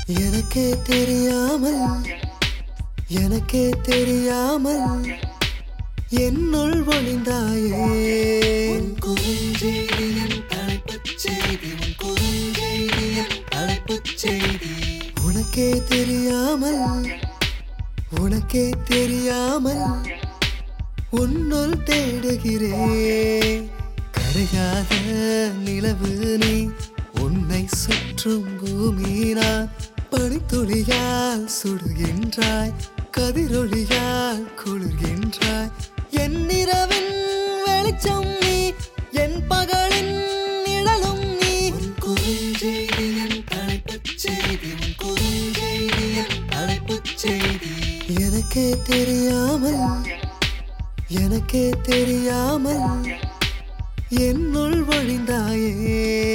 எனக்கே தெரியாமல் எனக்கே தெரியாமல் என்னுள் ஒளிந்தாயே உன் குறுஞ்செய்தியின் தலைப்புச் செய்தி உன் குறுஞ்செய்தியின் தலைப்புச் செய்தி உனக்கே தெரியாமல் உனக்கே தெரியாமல் உன்னுள் தேடுகிறேன் கரையாத நிலவு நீ உன்னை சுற்றும் பூமி நான் பனித்துளியால் சுடுகின்றாய் கதிரொளியால் குளிர்கின்றாய் என் இரவின் வெளிச்சம் நீ என் பகலின் நிழலும் நீ உன் குறுஞ்செய்தியின் தலைப்புச் செய்தி உன் குறுஞ்செய்தியின் தலைப்புச் செய்தி எனக்கே தெரியாமல் எனக்கே தெரியாமல் என்னுள் வழிந்தாயே